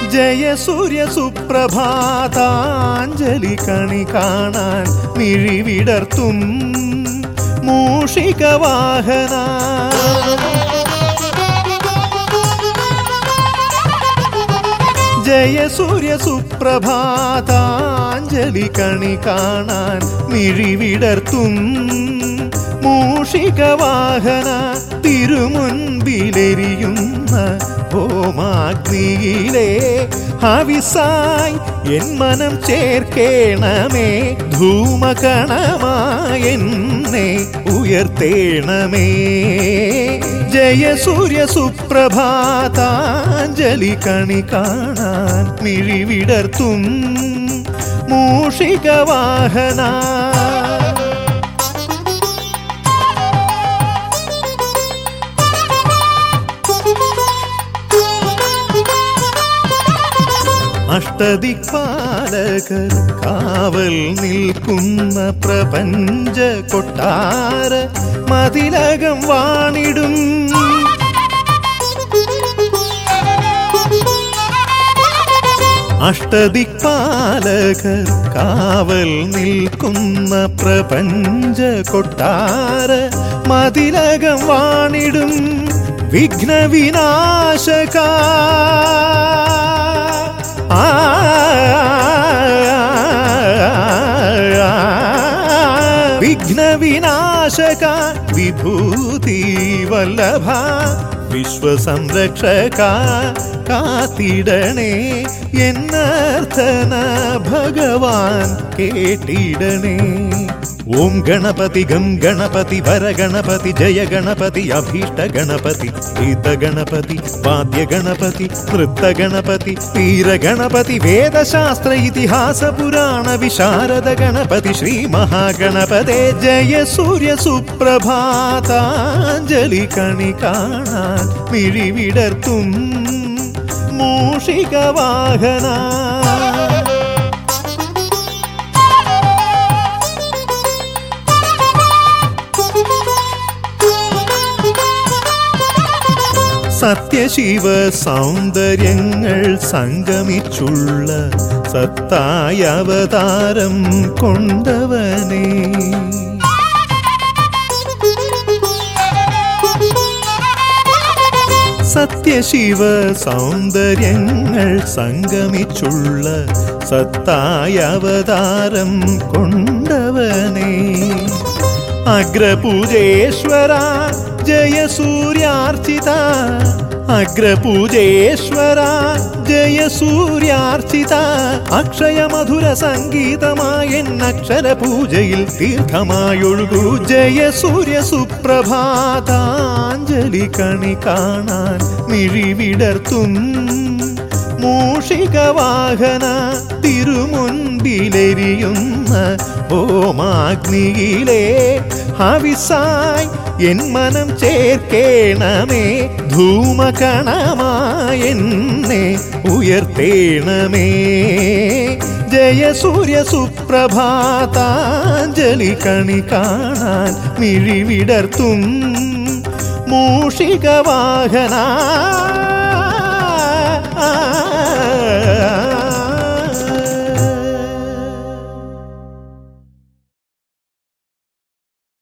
ജയ സൂര്യ സുപ്രഭാതാഞ്ജലി കണി കാണാൻ മിഴിവിടർത്തും മൂഷിക വാഹന ജയ സൂര്യ സുപ്രഭാതാഞ്ജലി കണി കാണാൻ മിഴിവിടർത്തും മൂഷിക വാഹന തിരുമുൻപിലെരിയുന്ന ഹോമാഗ്നിയിലെ ഹവിസായി എൻ മനം ചേർക്കേണമേ ധൂമകണമായി എന്നെ ഉയർത്തേണമേ ജയ സൂര്യ സുപ്രഭാതാഞ്ജലി കണി കാണാൻ മിഴിവിടർത്തും മൂഷിക വാഹന അഷ്ടദിക്പാലകർ കാവൽ നിൽക്കുന്ന പ്രപഞ്ച കൊട്ടാര മതിലകം വാണിടും അഷ്ടദിക്പാലകർ കാവൽ നിൽക്കുന്ന പ്രപഞ്ച കൊട്ടാര മതിലകം വാണിടും വിഘ്നവിനാശക ആ വിഘ്നവിനാശക വിഭൂതി വല്ലഭ വിശ്വസംരക്ഷക കാത്തിടണേ എന്നർത്ഥന ഭഗവാൻ കേട്ടിടണേ ഓം ഗണപതി ഗം ഗണപതി വര ഗണപതി ജയ ഗണപതി അഭീഷ്ട ഗണപതി ഗീത ഗണപതി വാദ്യ ഗണപതി നൃത്ത ഗണപതി വീര ഗണപതി വേദശാസ്ത്ര ഇതിഹാസ പുരാണ വിശാരദ ഗണപതി ശ്രീ മഹാഗണപതേ ജയ സൂര്യ സുപ്രഭാതാഞ്ജലി കണി കാണാൻ മിഴിവിടർത്തും മൂഷിക വാഹന സത്യശിവ സൗന്ദര്യങ്ങൾ സംഗമിച്ചുള്ള സത്തായ അവതാരം കൊണ്ടവനേ സത്യശിവ സൗന്ദര്യങ്ങൾ സംഗമിച്ചുള്ള സത്തായ അവതാരം കൊണ്ടവനേ അഗ്രപൂജേശ്വര ജയ സൂര്യാർച്ചിത അഗ്രപൂജേശ്വര ജയ സൂര്യാർച്ചിത അക്ഷയമധുര സംഗീതമായ അക്ഷര പൂജയിൽ തീർത്ഥമായൊഴുകൂ ജയ സൂര്യ സുപ്രഭാതാഞ്ജലി കണി കാണാൻ മിഴിവിടർത്തും മൂഷിക വാഹന തിരുമുൻപിലെരിയുന്ന ഹോമാഗ്നിയിലെ ഹവിസായി എൻ മനം ചേർക്കേണമേ ധൂമകണമായി എന്നെ ഉയർത്തേണമേ ജയ സൂര്യ സുപ്രഭാതാഞ്ജലി കണി കാണാൻ മിഴിവിടർത്തും മൂഷിക വാഹന